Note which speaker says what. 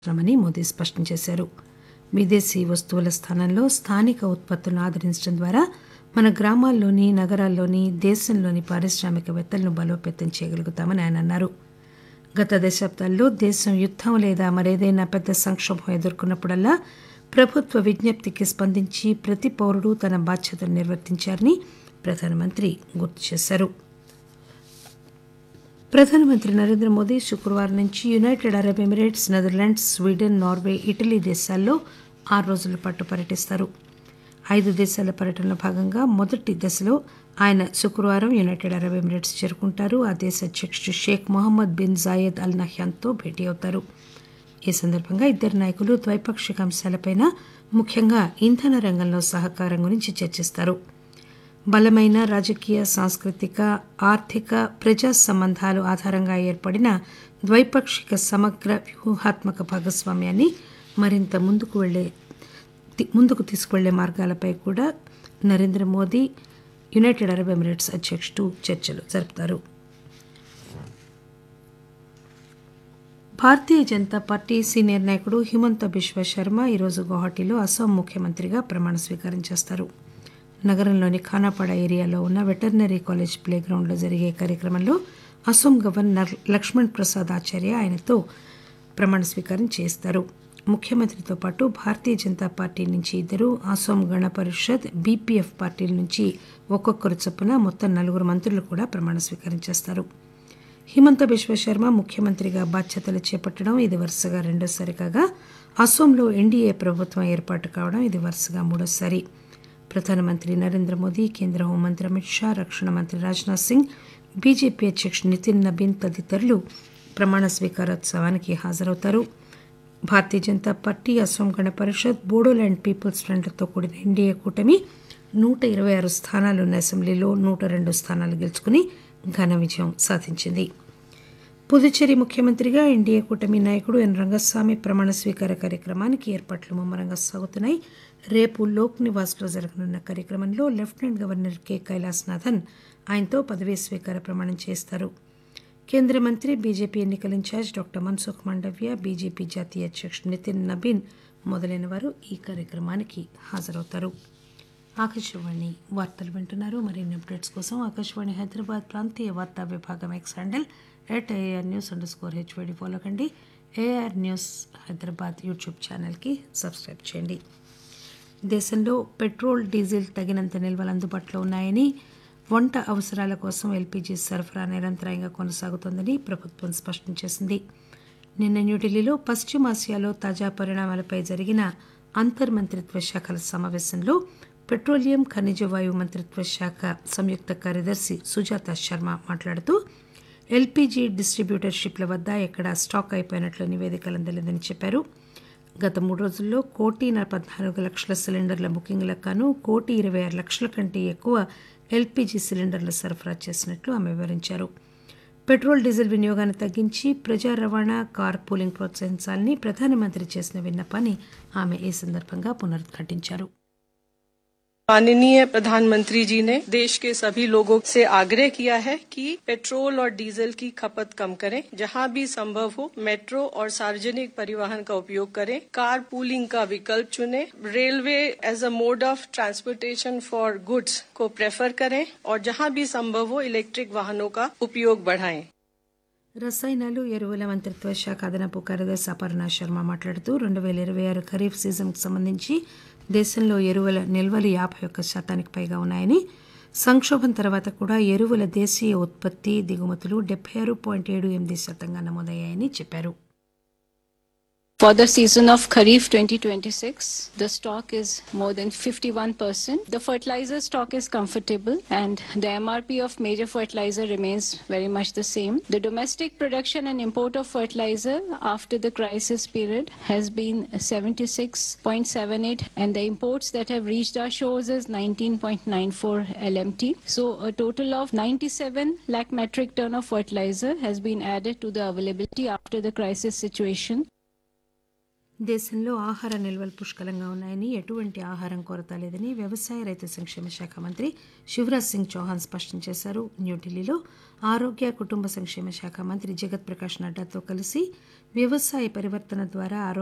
Speaker 1: అవసరమని మోదీ స్పష్టం చేశారు విదేశీ వస్తువుల స్థానంలో స్థానిక ఉత్పత్తులను ఆదరించడం ద్వారా మన గ్రామాల్లోని నగరాల్లోని దేశంలోని పారిశ్రామికవేత్తలను బలోపేతం చేయగలుగుతామని ఆయన అన్నారు గత దశాబ్దాల్లో దేశం యుద్దం లేదా మరేదైనా పెద్ద సంక్షోభం ఎదుర్కొన్నప్పుడల్లా ప్రభుత్వ విజ్ఞప్తికి స్పందించి ప్రతి పౌరుడు తన బాధ్యతను నిర్వర్తించారని ప్రధానమంత్రి గుర్తు చేశారు ప్రధానమంత్రి నరేంద్ర మోదీ శుక్రవారం నుంచి United Arab Emirates Netherlands Sweden Norway Italy దేశాల్లో ఆరు రోజుల పాటు పర్యటిస్తారు ఐదు దేశాల పర్యటనలో భాగంగా మొదటి దశలో ఆయన శుక్రవారం యునైటెడ్ అరబ్ ఎమిరేట్స్ చేరుకుంటారు ఆ దేశ అధ్యక్షుడు Sheikh Mohammed bin Zayed Al నహ్యాన్తో భేటీ అవుతారు ఈ సందర్భంగా ఇద్దరు నాయకులు ద్వైపాక్షిక అంశాలపైన ముఖ్యంగా ఇంధన రంగంలో సహకారం గురించి చర్చిస్తారు బలమైన రాజకీయ సాంస్కృతిక ఆర్థిక ప్రజా సంబంధాలు ఆధారంగా ఏర్పడిన ద్వైపాక్షిక సమగ్ర వ్యూహాత్మక భాగస్వామ్యాన్ని మరింత ముందుకు వెళ్లే ముందుకు తీసుకువెళ్లే మార్గాలపై కూడా Narendra Modi United Arab Emirates అధ్యక్షుడు చర్చలు జరుపుతారు భారతీయ జనతా పార్టీ సీనియర్ నాయకుడు హిమంత బిశ్వ శర్మ ఈరోజు గౌహటిలో అస్సాం ముఖ్యమంత్రిగా ప్రమాణ స్వీకారం చేస్తారు నగరంలోని ఖానాపాడ ఏరియాలో ఉన్న వెటర్నరీ కాలేజ్ ప్లే గ్రౌండ్లో జరిగే కార్యక్రమంలో అస్సాం గవర్నర్ లక్ష్మణ్ ప్రసాద్ ఆచార్య ఆయనతో ప్రమాణ స్వీకారం చేస్తారు ముఖ్యమంత్రితో పాటు భారతీయ జనతా పార్టీ నుంచి ఇద్దరు అసోం గణ పరిషత్ బీపీఎఫ్ పార్టీల నుంచి ఒక్కొక్కరు చొప్పున మొత్తం నలుగురు మంత్రులు కూడా ప్రమాణ స్వీకారం చేస్తారు హిమంత బిశ్వశర్మ ముఖ్యమంత్రిగా బాధ్యతలు చేపట్టడం ఇది వరుసగా రెండోసారి కాగా అసోంలో ఎన్డీఏ ప్రభుత్వం ఏర్పాటు కావడం ఇది వరుసగా మూడోసారి ప్రధానమంత్రి నరేంద్ర మోదీ కేంద్ర హోంమంత్రి అమిత్ షా రక్షణ మంత్రి రాజ్నాథ్ సింగ్ బీజేపీ అధ్యక్షుడు నితిన్ నబీన్ తదితరులు ప్రమాణ స్వీకారోత్సవానికి హాజరవుతారు భారతీయ జనతా పార్టీ అస్సాం గణ పరిషత్ బోడోల్యాండ్ పీపుల్స్ ఫ్రంట్తో కూడిన ఎన్డీఏ కూటమి నూట ఇరవై ఆరు స్థానాలున్న అసెంబ్లీలో నూట రెండు స్థానాలు గెలుచుకుని ఘన విజయం సాధించింది పుదుచ్చేరి ముఖ్యమంత్రిగా ఎన్డీఏ కూటమి నాయకుడు ఎన్ రంగస్వామి ప్రమాణ స్వీకార కార్యక్రమానికి ఏర్పాట్లు ముమ్మరంగా సాగుతున్నాయి రేపు లోక్ నివాస్లో జరగనున్న కార్యక్రమంలో లెఫ్టినెంట్ గవర్నర్ కె కైలాసనాథన్ ఆయనతో పదవీ స్వీకార ప్రమాణం చేస్తారు కేంద్ర మంత్రి బీజేపీ ఎన్నికల incharge doctor Mansukh Mandaviya BJP జాతీయ అధ్యక్షుడు నితిన్ నబీన్ మొదలైన వారు ఈ కార్యక్రమానికి హాజరవుతారు ఆకాశవాణి వార్తలు వింటున్నారు మరిన్ని అప్డేట్స్ కోసం ఆకాశవాణి హైదరాబాద్ ప్రాంతీయ వార్తా విభాగం X handle at AR news underscore HYD follow కండి ఏఆర్ న్యూస్ హైదరాబాద్ యూట్యూబ్ ఛానల్కి సబ్స్క్రైబ్ చేయండి దేశంలో పెట్రోల్ డీజిల్ తగినంత నిల్వలు అందుబాటులో ఉన్నాయని వంట అవసరాల కోసం ఎల్పీజీ సరఫరా నిరంతరాయంగా కొనసాగుతోందని ప్రభుత్వం స్పష్టం చేసింది నిన్న న్యూఢిల్లీలో పశ్చిమాసియాలో తాజా పరిణామాలపై జరిగిన అంతర్మంత్రిత్వ శాఖల సమావేశంలో పెట్రోలియం ఖనిజ వాయువు మంత్రిత్వ శాఖ సంయుక్త కార్యదర్శి సుజాత శర్మ మాట్లాడుతూ ఎల్పీజీ డిస్ట్రిబ్యూటర్షిప్ల వద్ద ఎక్కడా స్టాక్ అయిపోయినట్లు నివేదికలు అందలేదని చెప్పారు గత మూడు రోజుల్లో కోటి పద్నాలుగు లక్షల సిలిండర్ల బుకింగ్లకు గాను కోటి ఇరవై ఆరు లక్షల కంటే ఎక్కువ ఎల్పీజీ సిలిండర్లు సరఫరా చేసినట్లు ఆమె వివరించారు పెట్రోల్ డీజిల్ వినియోగాన్ని తగ్గించి ప్రజా రవాణా కార్ పూలింగ్ ప్రోత్సహించాలని ప్రధానమంత్రి చేసిన విన్నపాన్ని ఆమె ఈ సందర్భంగా పునరుద్ఘాటించారు
Speaker 2: माननीय प्रधानमंत्री जी ने देश के सभी लोगों से आग्रह किया है कि पेट्रोल और डीजल की खपत कम करें जहां भी संभव हो मेट्रो और सार्वजनिक परिवहन का उपयोग करें कार पूलिंग का विकल्प चुनें railway as a mode of transportation for goods को प्रेफर करें और जहां भी संभव हो इलेक्ट्रिक वाहनों का उपयोग बढ़ाएं
Speaker 1: రసాయనాలు ఎరువుల మంత్రిత్వ శాఖ అదనపు కార్యదర్శి అపర్ణ శర్మ మాట్లాడుతూ రెండు వేల ఇరవై ఆరు ఖరీఫ్ సీజన్కు సంబంధించి దేశంలో ఎరువుల నిల్వలు యాభై ఒక్క శాతానికి పైగా ఉన్నాయని సంక్షోభం తర్వాత కూడా ఎరువుల దేశీయ ఉత్పత్తి దిగుమతులు డెబ్బై ఆరు పాయింట్ ఏడు ఎనిమిది శాతంగా నమోదయ్యాయని చెప్పారు
Speaker 3: For the season of Kharif 2026, the stock is more than 51%. The fertilizer stock is comfortable and the MRP of major fertilizer remains very much the same. The domestic production and import of fertilizer after the crisis period has been 76.78 and the imports that have reached our shores is 19.94 LMT. So a total of 97 lakh metric ton of fertilizer has been added to the availability after the crisis situation.
Speaker 1: దేశంలో ఆహార నిల్వలు పుష్కలంగా ఉన్నాయని ఎటువంటి ఆహారం కొరత లేదని వ్యవసాయ రైతు సంక్షేమ శాఖ మంత్రి శివరాజ్ సింగ్ చౌహాన్ స్పష్టం చేశారు న్యూఢిల్లీలో ఆరోగ్య కుటుంబ సంక్షేమ శాఖ మంత్రి జగత్ ప్రకాష్ నడ్డాతో కలిసి వ్యవసాయ పరివర్తన ద్వారా ఆరోగ్య